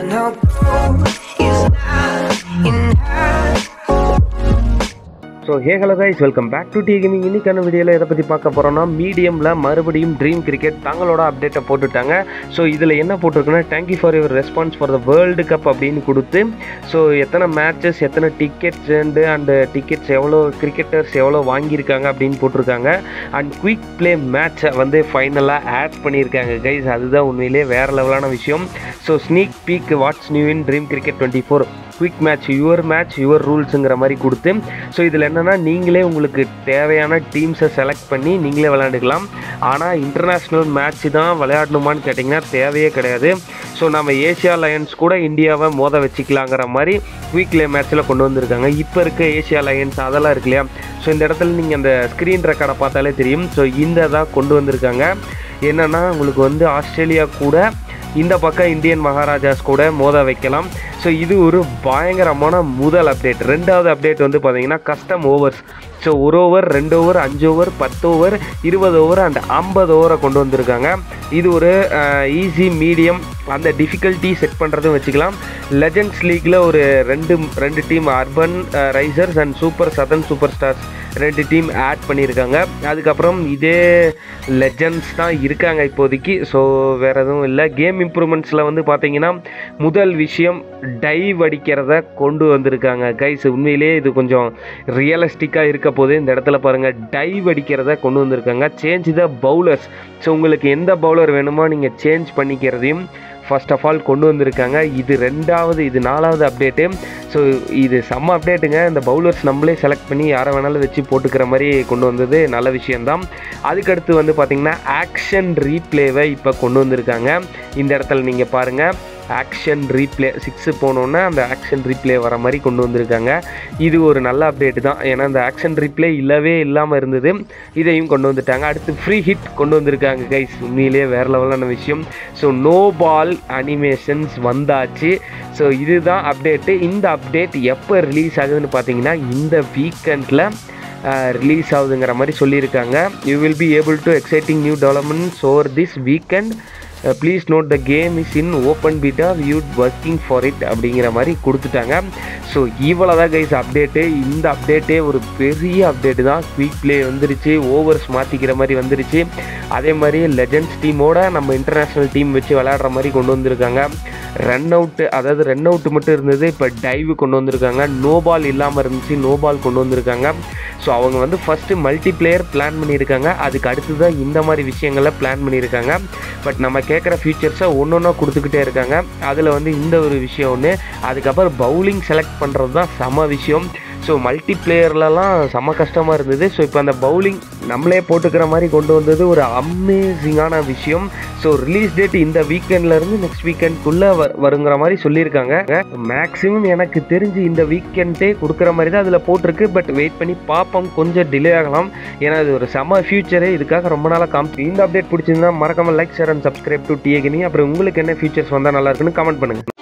no gold is not in her. So hey hello guys welcome back to T gaming இன்னைக்கான வீடியோவில் எதை பற்றி பார்க்க போகிறோம்னா மீடியமில் மறுபடியும் ட்ரீம் கிரிக்கெட் தங்களோட அப்டேட்டை போட்டுட்டாங்க ஸோ இதில் என்ன போட்டிருக்குன்னா thank you for your response for the world cup அப்படின்னு கொடுத்து ஸோ எத்தனை மேட்சஸ் எத்தனை டிக்கெட்ஸ் அண்டு அண்ட் டிக்கெட்ஸ் எவ்வளோ கிரிக்கெட்டர்ஸ் எவ்வளோ வாங்கியிருக்காங்க அப்படின்னு போட்டிருக்காங்க அண்ட் குயிக் ப்ளே மேட்சை வந்து ஃபைனலாக ஆட் பண்ணியிருக்காங்க கைஸ் அதுதான் உண்மையிலே வேறு லெவலான விஷயம் so sneak peek what's new in Dream Cricket twenty four quick match your match your ரூல்ஸுங்கிற மாதிரி கொடுத்து ஸோ இதில் என்னென்னா நீங்களே உங்களுக்கு தேவையான டீம்ஸை செலக்ட் பண்ணி நீங்களே விளையாண்டுக்கலாம் ஆனால் இன்டர்நேஷ்னல் மேட்ச் தான் விளையாடணுமான்னு கேட்டிங்கன்னா தேவையே கிடையாது ஸோ நம்ம ஏஷியா லயன்ஸ் கூட இந்தியாவை மோத வச்சுக்கலாங்கிற மாதிரி குயிக்லே மேட்ச்சில் கொண்டு வந்திருக்காங்க இப்போ இருக்க ஏஷியா லயன்ஸ் அதெல்லாம் இருக்கு இல்லையா ஸோ இந்த இடத்துல நீங்கள் அந்த ஸ்க்ரீன் ரெக்கார்டை பார்த்தாலே தெரியும் ஸோ இந்த தான் கொண்டு வந்திருக்காங்க என்னென்னா உங்களுக்கு வந்து ஆஸ்திரேலியா கூட இந்த பக்கம் இந்தியன் மகாராஜாஸ் கூட மோத வைக்கலாம் ஸோ இது ஒரு பயங்கரமான முதல் அப்டேட் ரெண்டாவது அப்டேட் வந்து பார்த்தீங்கன்னா கஸ்டம் ஓவர்ஸ் ஸோ ஒரு ஓவர் ரெண்டு ஓவர் அஞ்சு ஓவர் பத்து ஓவர் இருபது ஓவர் அண்ட் ஐம்பது ஓவரை கொண்டு வந்திருக்காங்க இது ஒரு ஈஸி மீடியம் அந்த டிஃபிகல்ட்டி செட் பண்ணுறதும் வச்சுக்கலாம் லெஜண்ட்ஸ் லீக்கில் ஒரு ரெண்டு ரெண்டு team urban risers and super southern super stars ரெண்டு டீம் ஆட் பண்ணியிருக்காங்க அதுக்கப்புறம் இதே லெஜண்ட்ஸ் தான் இருக்காங்க இப்போதைக்கு ஸோ வேறு எதுவும் இல்லை கேம் இம்ப்ரூவ்மெண்ட்ஸில் வந்து பார்த்தீங்கன்னா முதல் விஷயம் டைவ் அடிக்கிறத கொண்டு வந்திருக்காங்க கைஸ் உண்மையிலே இது கொஞ்சம் ரியலிஸ்டிக்காக இருக்க போது இந்த இடத்துல பாருங்கள் டைவ் அடிக்கிறத கொண்டு வந்திருக்காங்க சேஞ்ச் த பவுலர்ஸ் ஸோ உங்களுக்கு எந்த பவுலர் வேணுமோ நீங்கள் சேஞ்ச் பண்ணிக்கிறதையும் ஃபர்ஸ்ட் ஆஃப் ஆல் கொண்டு வந்திருக்காங்க இது ரெண்டாவது இது நாலாவது அப்டேட்டு ஸோ இது செம்ம அப்டேட்டுங்க இந்த பவுலர்ஸ் நம்மளே செலக்ட் பண்ணி யாரை வேணாலும் வச்சு போட்டுக்கிற மாதிரி கொண்டு வந்தது நல்ல விஷயந்தான் அதுக்கடுத்து வந்து பார்த்திங்கன்னா ஆக்ஷன் ரீப்ளேவை இப்போ கொண்டு வந்திருக்காங்க இந்த இடத்துல நீங்கள் பாருங்கள் ஆக்ஷன் ரீப்ளே சிக்ஸு போனோன்னே அந்த ஆக்ஷன் ரீப்ளே வர மாதிரி கொண்டு வந்திருக்காங்க இது ஒரு நல்ல அப்டேட் தான் ஏன்னா அந்த ஆக்ஷன் ரீப்ளே இல்லவே இல்லாமல் இருந்தது இதையும் கொண்டு வந்துட்டாங்க அடுத்து ஃப்ரீ ஹிட் கொண்டு வந்திருக்காங்க கைஸ் உண்மையிலேயே வேறு லெவலான விஷயம் ஸோ நோ பால் அனிமேஷன்ஸ் வந்தாச்சு ஸோ இதுதான் அப்டேட்டு இந்த அப்டேட் எப்போ ரிலீஸ் ஆகுதுன்னு பார்த்தீங்கன்னா இந்த வீக்கெண்டில் ரிலீஸ் ஆகுதுங்கிற மாதிரி சொல்லியிருக்காங்க you will be able to exciting new developments over this weekend please note the game is in open beta view working for it அப்படிங்கிற மாதிரி கொடுத்துட்டாங்க ஸோ இவ்வளோ தான் கைஸ் அப்டேட்டு இந்த அப்டேட்டே ஒரு பெரிய அப்டேட்டு தான் குயிக் ப்ளே வந்துருச்சு ஓவர்ஸ் மாற்றிக்கிற மாதிரி வந்துருச்சு அதே மாதிரி லெஜண்ட்ஸ் டீமோட நம்ம இன்டர்நேஷ்னல் டீம் வச்சு விளையாடுற மாதிரி கொண்டு வந்திருக்காங்க ரன் அவுட்டு அதாவது ரன் அவுட்டு மட்டும் இருந்தது இப்போ டைவு கொண்டு வந்திருக்காங்க நோ பால் இல்லாமல் இருந்துச்சு நோ பால் கொண்டு வந்திருக்காங்க ஸோ அவங்க வந்து ஃபஸ்ட்டு மல்டி பிளேயர் பிளான் பண்ணியிருக்காங்க அதுக்கு அடுத்து தான் இந்த மாதிரி விஷயங்களை பிளான் பண்ணியிருக்காங்க பட் நம்ம கேட்குற ஃபியூச்சர்ஸை ஒன்று ஒன்றா கொடுத்துக்கிட்டே இருக்காங்க அதில் வந்து இந்த ஒரு விஷயம் ஒன்று அதுக்கப்புறம் பவுலிங் செலக்ட் பண்ணுறது தான் செம விஷயம் ஸோ மல்டி பிளேயர்லலாம் செம்ம கஷ்டமாக இருந்தது ஸோ இப்போ அந்த பவுலிங் நம்மளே போட்டுக்கிற மாதிரி கொண்டு வந்தது ஒரு அமேசிங்கான விஷயம் ஸோ ரிலீஸ் டேட் இந்த வீக்கெண்ட்லேருந்து நெக்ஸ்ட் வீக்கெண்ட்குள்ளே வ வருங்கிற மாதிரி சொல்லியிருக்காங்க மேக்ஸிமம் எனக்கு தெரிஞ்சு இந்த வீக்கெண்டே கொடுக்குற மாதிரி தான் அதில் போட்டிருக்கு பட் வெயிட் பண்ணி பார்ப்போம் கொஞ்சம் டிலே ஆகலாம் ஏன்னா இது ஒரு செம ஃபியூச்சரே இதுக்காக ரொம்ப நாளாக காமி இந்த அப்டேட் பிடிச்சிருந்தா மறக்காமல் like share and subscribe to டிஏகினி அப்புறம் உங்களுக்கு என்ன ஃபீச்சர்ஸ் வந்தால் நல்லா இருக்குன்னு கமெண்ட் பண்ணுங்கள்